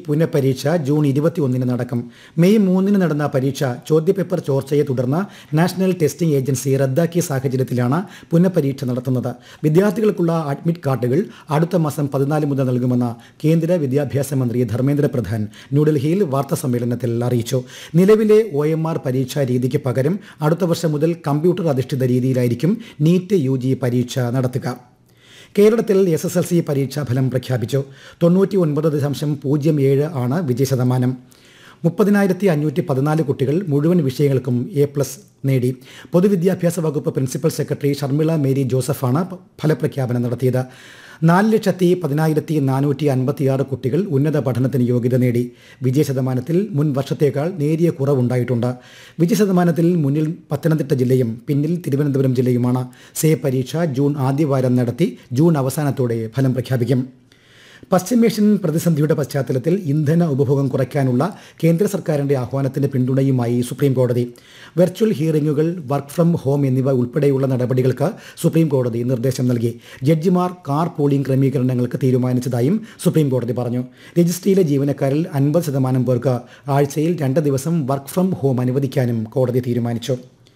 പുനഃപരീക്ഷ June ഇരുപത്തിയൊന്നിന് നടക്കും May മൂന്നിന് നടന്ന പരീക്ഷ ചോദ്യപേപ്പർ ചോർച്ചയെ തുടർന്ന് നാഷണൽ ടെസ്റ്റിംഗ് ഏജൻസി റദ്ദാക്കിയ സാഹചര്യത്തിലാണ് പുനഃപരീക്ഷ നടത്തുന്നത് വിദ്യാർത്ഥികൾക്കുള്ള അഡ്മിറ്റ് കാർഡുകൾ അടുത്ത മാസം പതിനാല് മുതൽ നൽകുമെന്ന് കേന്ദ്ര വിദ്യാഭ്യാസ മന്ത്രി ധർമ്മേന്ദ്ര പ്രധാൻ ന്യൂഡൽഹിയിൽ വാർത്താ സമ്മേളനത്തിൽ അറിയിച്ചു നിലവിലെ ഒ എം ആർ പരീക്ഷാ രീതിക്ക് പകരം അടുത്ത വർഷം മുതൽ കമ്പ്യൂട്ടർ അധിഷ്ഠിത രീതിയിലായിരിക്കും നീറ്റ് യു ജി പരീക്ഷ നടത്തുക കേരളത്തിൽ എസ് എസ് എൽ സി പരീക്ഷാഫലം പ്രഖ്യാപിച്ചു തൊണ്ണൂറ്റി ഒൻപത് ദശാംശം പൂജ്യം ഏഴ് ആണ് വിജയശതമാനം മുപ്പതിനായിരത്തി അഞ്ഞൂറ്റി പതിനാല് കുട്ടികൾ മുഴുവൻ വിഷയങ്ങൾക്കും എ പ്ലസ് നേടി പൊതുവിദ്യാഭ്യാസ വകുപ്പ് പ്രിൻസിപ്പൽ സെക്രട്ടറി ഷർമിള മേരി ജോസഫാണ് പ- ഫലപ്രഖ്യാപനം നടത്തിയത് നാല് ലക്ഷത്തി പതിനായിരത്തി നാനൂറ്റി അൻപത്തിയാറ് കുട്ടികൾ ഉന്നത പഠനത്തിന് യോഗ്യത നേടി വിജയശതമാനത്തിൽ മുൻ വർഷത്തേക്കാൾ നേരിയ കുറവുണ്ടായിട്ടുണ്ട് വിജയശതമാനത്തിൽ മുന്നിൽ പത്തനംതിട്ട ജില്ലയും പിന്നിൽ തിരുവനന്തപുരം ജില്ലയുമാണ് സേ പരീക്ഷ ജൂൺ ആദ്യവാരം നടത്തി ജൂൺ അവസാനത്തോടെ ഫലം പ്രഖ്യാപിക്കും പശ്ചിമേഷ്യൻ പ്രതിസന്ധിയുടെ പശ്ചാത്തലത്തിൽ ഇന്ധന ഉപഭോഗം കുറയ്ക്കാനുള്ള കേന്ദ്ര സർക്കാരിന്റെ ആഹ്വാനത്തിന് പിന്തുണയുമായി സുപ്രീം കോടതി വെർച്വൽ ഹിയറിംഗുകൾ വർക്ക് ഫ്രം ഹോം എന്നിവ ഉൾപ്പെടെയുള്ള നടപടികൾക്ക് സുപ്രീം കോടതി നിർദ്ദേശം നൽകി ജഡ്ജിമാർ കാർ പോളിംഗ് ക്രമീകരണങ്ങൾക്ക് തീരുമാനിച്ചതായും സുപ്രീം കോടതി പറഞ്ഞു രജിസ്ട്രിയിലെ ജീവനക്കാരിൽ അൻപത് ശതമാനം പേർക്ക് ആഴ്ചയിൽ രണ്ട് ദിവസം വർക്ക് ഫ്രം ഹോം അനുവദിക്കാനും കോടതി തീരുമാനിച്ചു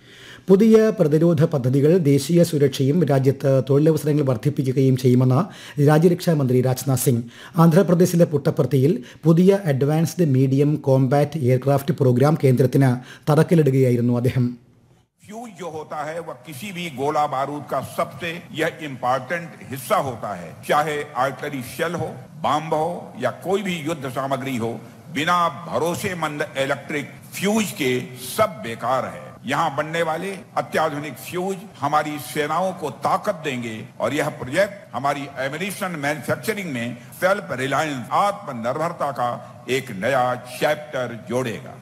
പുതിയ പ്രതിരോധ പദ്ധതികൾ ദേശീയ സുരക്ഷയും രാജ്യത്ത് തൊഴിലവസരങ്ങൾ വർദ്ധിപ്പിക്കുകയും ചെയ്യുമെന്ന് രാജ്യരക്ഷാ മന്ത്രി രാജ്നാഥ് സിംഗ് ആന്ധ്രാപ്രദേശിലെ പുട്ടപ്പർത്തിയിൽ പുതിയ advanced medium combat aircraft programme കേന്ദ്രത്തിന് തറക്കല്ലിടുകയായിരുന്നു അദ്ദേഹം फ्यूज जो होता है वह किसी भी गोला बारूद का सबसे यह इम्पोर्टेंट हिस्सा होता है चाहे आर्टरी शेल हो बम हो या कोई भी युद्ध सामग्री हो बिना भरोसेमंद इलेक्ट्रिक फ्यूज के सब बेकार है यहाँ बनने वाले अत्याधुनिक फ्यूज हमारी सेनाओं को ताकत देंगे और यह प्रोजेक्ट हमारी एमिनेशन मैन्युफैक्चरिंग में सेल्फ रिलायंस आत्मनिर्भरता का एक नया चैप्टर जोड़ेगा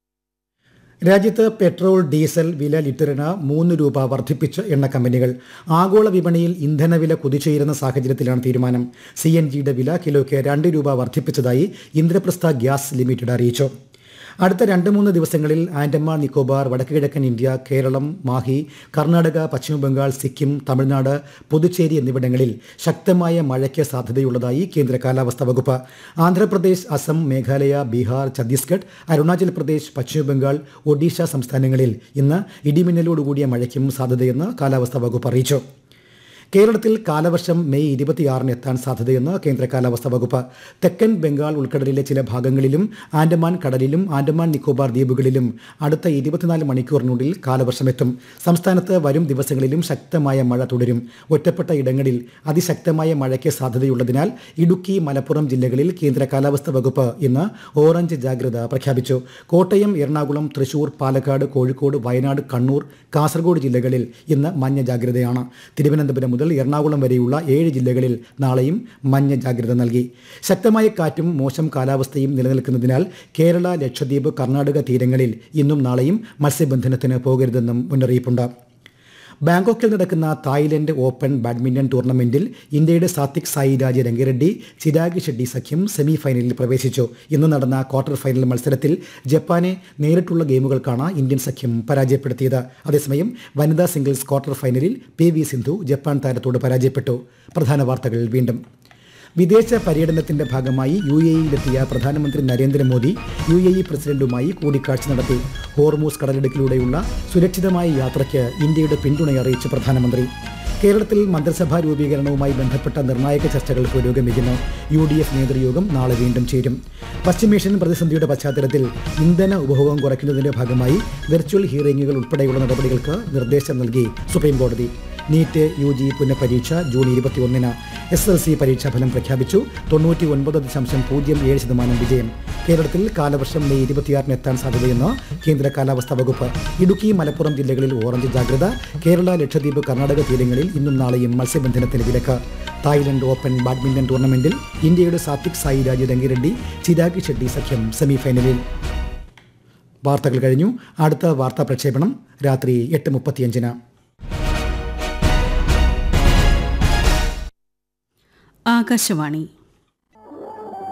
രാജ്യത്ത് പെട്രോൾ ഡീസൽ വില ലിറ്ററിന് മൂന്ന് രൂപ വർദ്ധിപ്പിച്ച് എണ്ണ കമ്പനികൾ ആഗോള വിപണിയിൽ ഇന്ധനവില കുതിച്ചുയരുന്ന സാഹചര്യത്തിലാണ് തീരുമാനം സി എൻ ജിയുടെ വില കിലോയ്ക്ക് രണ്ട് രൂപ വർദ്ധിപ്പിച്ചതായി ഇന്ദ്രപ്രസ്ഥ ഗ്യാസ് ലിമിറ്റഡ് അറിയിച്ചു അടുത്ത രണ്ട് മൂന്ന് ദിവസങ്ങളിൽ ആൻഡമാൻ നിക്കോബാർ വടക്കുകിഴക്കൻ ഇന്ത്യ കേരളം മാഹി കർണാടക പശ്ചിമബംഗാൾ സിക്കിം തമിഴ്നാട് പുതുച്ചേരി എന്നിവിടങ്ങളിൽ ശക്തമായ മഴയ്ക്ക് സാധ്യതയുള്ളതായി കേന്ദ്ര കാലാവസ്ഥാ വകുപ്പ് ആന്ധ്രാപ്രദേശ് അസം മേഘാലയ ബീഹാർ ഛത്തീസ്ഗഡ് അരുണാചൽ പ്രദേശ് പശ്ചിമബംഗാൾ ഒഡീഷ സംസ്ഥാനങ്ങളിൽ ഇന്ന് ഇടിമിന്നലോടുകൂടിയ മഴയ്ക്കും സാധ്യതയെന്ന് കാലാവസ്ഥാ വകുപ്പ് അറിയിച്ചു കേരളത്തിൽ കാലവർഷം മെയ് ഇരുപത്തിയാറിന് എത്താൻ സാധ്യതയെന്ന് കേന്ദ്ര കാലാവസ്ഥാ വകുപ്പ് തെക്കൻ ബംഗാൾ ഉൾക്കടലിലെ ചില ഭാഗങ്ങളിലും ആൻഡമാൻ കടലിലും ആൻഡമാൻ നിക്കോബാർ ദ്വീപുകളിലും അടുത്ത ഇരുപത്തിനാല് മണിക്കൂറിനുള്ളിൽ കാലവർഷം എത്തും സംസ്ഥാനത്ത് വരും ദിവസങ്ങളിലും ശക്തമായ മഴ തുടരും ഒറ്റപ്പെട്ട ഇടങ്ങളിൽ അതിശക്തമായ മഴയ്ക്ക് സാധ്യതയുള്ളതിനാൽ ഇടുക്കി മലപ്പുറം ജില്ലകളിൽ കേന്ദ്ര കാലാവസ്ഥാ വകുപ്പ് ഇന്ന് ഓറഞ്ച് ജാഗ്രത പ്രഖ്യാപിച്ചു കോട്ടയം എറണാകുളം തൃശൂർ പാലക്കാട് കോഴിക്കോട് വയനാട് കണ്ണൂർ കാസർഗോഡ് ജില്ലകളിൽ ഇന്ന് മഞ്ഞ ജാഗ്രതയാണ് തിരുവനന്തപുരം മുതൽ എറണാകുളം വരെയുള്ള ഏഴ് ജില്ലകളിൽ നാളെയും മഞ്ഞ ജാഗ്രത നൽകി ശക്തമായ കാറ്റും മോശം കാലാവസ്ഥയും നിലനിൽക്കുന്നതിനാൽ കേരള ലക്ഷദ്വീപ് കർണാടക തീരങ്ങളിൽ ഇന്നും നാളെയും മത്സ്യബന്ധനത്തിന് പോകരുതെന്നും മുന്നറിയിപ്പുണ്ട് ബാങ്കോക്കിൽ നടക്കുന്ന തായ്ലൻഡ് ഓപ്പൺ ബാഡ്മിന്റൺ ടൂർണമെന്റിൽ ഇന്ത്യയുടെ സാത്വിക് സായിരാജ് രംഗിറെഡ്ഡി ചിരാഗ് ഷെഡ്ഡി സഖ്യം സെമി ഫൈനലിൽ പ്രവേശിച്ചു ഇന്ന് നടന്ന ക്വാർട്ടർ ഫൈനൽ മത്സരത്തിൽ ജപ്പാനെ നേരിട്ടുള്ള ഗെയിമുകൾക്കാണ് ഇന്ത്യൻ സഖ്യം പരാജയപ്പെടുത്തിയത് അതേസമയം വനിതാ സിംഗിൾസ് ക്വാർട്ടർ ഫൈനലിൽ പി വി സിന്ധു ജപ്പാൻ താരത്തോട് പരാജയപ്പെട്ടു പ്രധാന വാർത്തകൾ വീണ്ടും വിദേശ പര്യടനത്തിന്റെ ഭാഗമായി യു എ ഇയിലെത്തിയ പ്രധാനമന്ത്രി നരേന്ദ്രമോദി യു എ ഇ പ്രസിഡന്റുമായി കൂടിക്കാഴ്ച നടത്തി ഹോർമൂസ് കടലിടുക്കിലൂടെയുള്ള സുരക്ഷിതമായ യാത്രയ്ക്ക് ഇന്ത്യയുടെ പിന്തുണ അറിയിച്ച് പ്രധാനമന്ത്രി കേരളത്തിൽ മന്ത്രിസഭാ രൂപീകരണവുമായി ബന്ധപ്പെട്ട നിർണായക ചർച്ചകൾ പുരോഗമിക്കുന്നു യു ഡി എഫ് നേതൃയോഗം നാളെ വീണ്ടും ചേരും പശ്ചിമേഷ്യൻ പ്രതിസന്ധിയുടെ പശ്ചാത്തലത്തിൽ ഇന്ധന ഉപഭോഗം കുറയ്ക്കുന്നതിന്റെ ഭാഗമായി വെർച്വൽ ഹിയറിംഗുകൾ ഉൾപ്പെടെയുള്ള നടപടികൾക്ക് നിർദ്ദേശം നൽകി സുപ്രീം കോടതി നീറ്റ് യു ജി പുനഃപരീക്ഷ ജൂൺ ഇരുപത്തിയൊന്നിന് എസ് എൽ സി പരീക്ഷാഫലം പ്രഖ്യാപിച്ചു തൊണ്ണൂറ്റി ഒൻപത് ദശാംശം പൂജ്യം ഏഴ് ശതമാനം വിജയം കേരളത്തിൽ കാലവർഷം മെയ് ഇരുപത്തിയാറിന് എത്താൻ സാധ്യതയെന്ന് കേന്ദ്ര കാലാവസ്ഥാ വകുപ്പ് ഇടുക്കി മലപ്പുറം ജില്ലകളിൽ ഓറഞ്ച് ജാഗ്രത കേരള ലക്ഷദ്വീപ് കർണാടക തീരങ്ങളിൽ ഇന്നും നാളെയും മത്സ്യബന്ധനത്തിന് വിലക്ക് തായ്ലൻഡ് ഓപ്പൺ ബാഡ്മിന്റൺ ടൂർണമെന്റിൽ ഇന്ത്യയുടെ സാത്വിക് സായി രാജ് രംഗിറെഡ്ഡി ചിരാഗ് ഷെഡ്ഡി സഖ്യം സെമിഫൈനലിൽ വാർത്തകൾ കഴിഞ്ഞു അടുത്ത വാർത്താ പ്രക്ഷേപണം രാത്രി എട്ട് മുപ്പത്തിയഞ്ചിന് ആകാശവാണി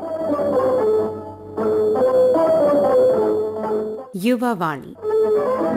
യുവവാണി